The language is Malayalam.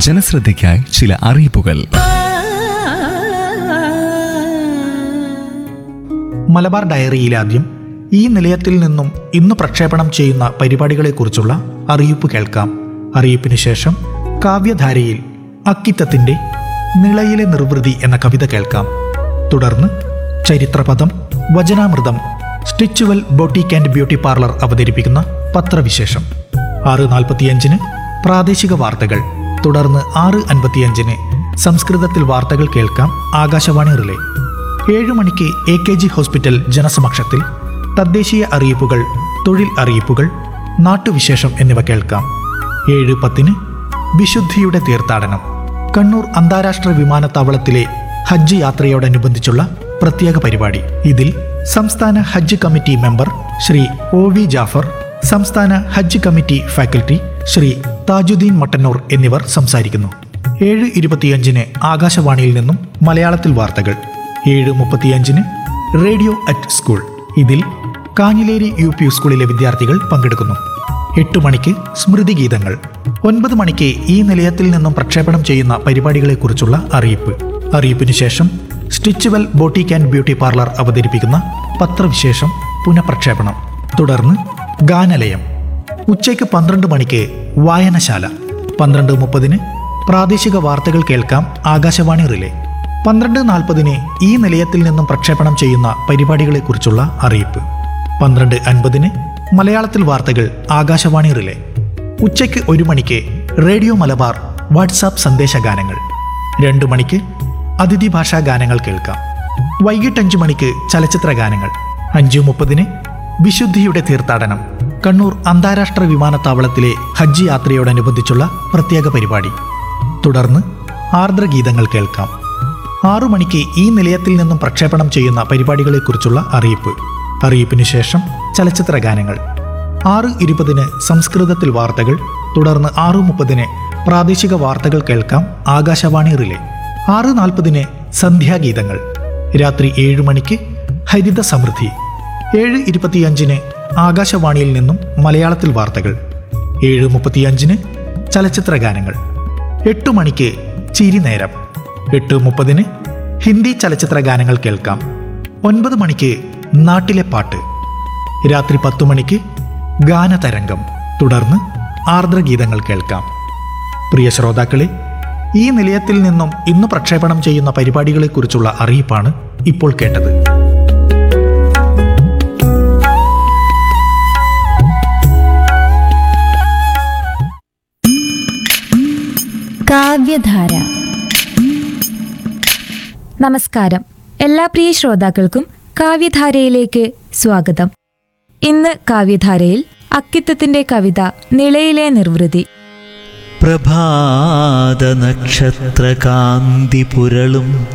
ജനശ്രദ്ധയ്ക്കായി ചില അറിയിപ്പുകൾ മലബാർ ഡയറിയിലാദ്യം ഈ നിലയത്തിൽ നിന്നും ഇന്ന് പ്രക്ഷേപണം ചെയ്യുന്ന പരിപാടികളെക്കുറിച്ചുള്ള അറിയിപ്പ് കേൾക്കാം അറിയിപ്പിന് ശേഷം കാവ്യധാരയിൽ അക്കിത്തത്തിന്റെ നിളയിലെ നിർവൃതി എന്ന കവിത കേൾക്കാം തുടർന്ന് ചരിത്രപദം വചനാമൃതം സ്റ്റിച്ചുവൽ ബൊട്ടീക്ക് ആൻഡ് ബ്യൂട്ടി പാർലർ അവതരിപ്പിക്കുന്ന പത്രവിശേഷം ആറ് നാൽപ്പത്തിയഞ്ചിന് പ്രാദേശിക വാർത്തകൾ തുടർന്ന് ആറ് അൻപത്തിയഞ്ചിന് സംസ്കൃതത്തിൽ വാർത്തകൾ കേൾക്കാം ആകാശവാണി റിലേ ഏഴു മണിക്ക് എ കെ ജി ഹോസ്പിറ്റൽ ജനസമക്ഷത്തിൽ തദ്ദേശീയ അറിയിപ്പുകൾ തൊഴിൽ അറിയിപ്പുകൾ നാട്ടുവിശേഷം എന്നിവ കേൾക്കാം ഏഴ് പത്തിന് വിശുദ്ധിയുടെ തീർത്ഥാടനം കണ്ണൂർ അന്താരാഷ്ട്ര വിമാനത്താവളത്തിലെ ഹജ്ജ് യാത്രയോടനുബന്ധിച്ചുള്ള പ്രത്യേക പരിപാടി ഇതിൽ സംസ്ഥാന ഹജ്ജ് committee member Shri O V Jafar സംസ്ഥാന ഹജ്ജ് കമ്മിറ്റി ഫാക്കൽറ്റി ശ്രീ താജുദ്ദീൻ മട്ടന്നൂർ എന്നിവർ സംസാരിക്കുന്നു ഏഴ് ഇരുപത്തിയഞ്ചിന് ആകാശവാണിയിൽ നിന്നും മലയാളത്തിൽ വാർത്തകൾ ഏഴ് മുപ്പത്തിയഞ്ചിന് റേഡിയോ അറ്റ് സ്കൂൾ ഇതിൽ കാഞ്ഞിലേരി യു പി സ്കൂളിലെ വിദ്യാർത്ഥികൾ പങ്കെടുക്കുന്നു എട്ട് മണിക്ക് സ്മൃതി ഗീതങ്ങൾ ഒൻപത് മണിക്ക് ഈ നിലയത്തിൽ നിന്നും പ്രക്ഷേപണം ചെയ്യുന്ന പരിപാടികളെക്കുറിച്ചുള്ള അറിയിപ്പ് അറിയിപ്പിന് ശേഷം സ്റ്റിച്ചുവൽ ബോട്ടിക് ആൻഡ് ബ്യൂട്ടി പാർലർ അവതരിപ്പിക്കുന്ന പത്രവിശേഷം പുനഃപ്രക്ഷേപണം തുടർന്ന് ഗാനലയം ഉച്ചയ്ക്ക് പന്ത്രണ്ട് മണിക്ക് വായനശാല പന്ത്രണ്ട് മുപ്പതിന് പ്രാദേശിക വാർത്തകൾ കേൾക്കാം ആകാശവാണി റിലേ പന്ത്രണ്ട് നാൽപ്പതിന് ഈ നിലയത്തിൽ നിന്നും പ്രക്ഷേപണം ചെയ്യുന്ന പരിപാടികളെക്കുറിച്ചുള്ള അറിയിപ്പ് പന്ത്രണ്ട് അൻപതിന് മലയാളത്തിൽ വാർത്തകൾ ആകാശവാണി റിലേ ഉച്ചയ്ക്ക് ഒരു മണിക്ക് റേഡിയോ മലബാർ വാട്സാപ്പ് സന്ദേശഗാനങ്ങൾ രണ്ട് മണിക്ക് അതിഥി ഭാഷാ ഗാനങ്ങൾ കേൾക്കാം വൈകിട്ട് അഞ്ചു മണിക്ക് ചലച്ചിത്ര ഗാനങ്ങൾ അഞ്ചു മുപ്പതിന് വിശുദ്ധിയുടെ തീർത്ഥാടനം കണ്ണൂർ അന്താരാഷ്ട്ര വിമാനത്താവളത്തിലെ ഹജ്ജ് യാത്രയോടനുബന്ധിച്ചുള്ള പ്രത്യേക പരിപാടി തുടർന്ന് ആർദ്രഗീതങ്ങൾ കേൾക്കാം ആറു മണിക്ക് ഈ നിലയത്തിൽ നിന്നും പ്രക്ഷേപണം ചെയ്യുന്ന പരിപാടികളെക്കുറിച്ചുള്ള അറിയിപ്പ് അറിയിപ്പിന് ശേഷം ചലച്ചിത്ര ഗാനങ്ങൾ ആറ് ഇരുപതിന് സംസ്കൃതത്തിൽ വാർത്തകൾ തുടർന്ന് ആറു മുപ്പതിന് പ്രാദേശിക വാർത്തകൾ കേൾക്കാം ആകാശവാണി റിലേ ആറ് നാൽപ്പതിന് സന്ധ്യാഗീതങ്ങൾ രാത്രി ഏഴ് മണിക്ക് ഹരിത സമൃദ്ധി ഏഴ് ഇരുപത്തിയഞ്ചിന് ആകാശവാണിയിൽ നിന്നും മലയാളത്തിൽ വാർത്തകൾ ഏഴ് മുപ്പത്തിയഞ്ചിന് ചലച്ചിത്ര ഗാനങ്ങൾ എട്ട് മണിക്ക് ചിരി നേരം എട്ട് മുപ്പതിന് ഹിന്ദി ചലച്ചിത്ര ഗാനങ്ങൾ കേൾക്കാം ഒൻപത് മണിക്ക് നാട്ടിലെ പാട്ട് രാത്രി പത്തു മണിക്ക് ഗാനതരംഗം തുടർന്ന് ആർദ്രഗീതങ്ങൾ കേൾക്കാം പ്രിയ ശ്രോതാക്കളെ ഈ നിലയത്തിൽ നിന്നും ഇന്ന് പ്രക്ഷേപണം ചെയ്യുന്ന പരിപാടികളെക്കുറിച്ചുള്ള അറിയിപ്പാണ് ഇപ്പോൾ കേട്ടത് കാവ്യധാര നമസ്കാരം എല്ലാ പ്രിയ ശ്രോതാക്കൾക്കും കാവ്യധാരയിലേക്ക് സ്വാഗതം ഇന്ന് കാവ്യധാരയിൽ അക്കിത്തത്തിന്റെ കവിത നിളയിലെ നിർവൃതി പ്രഭാത നക്ഷത്രകാന്തി പുരളും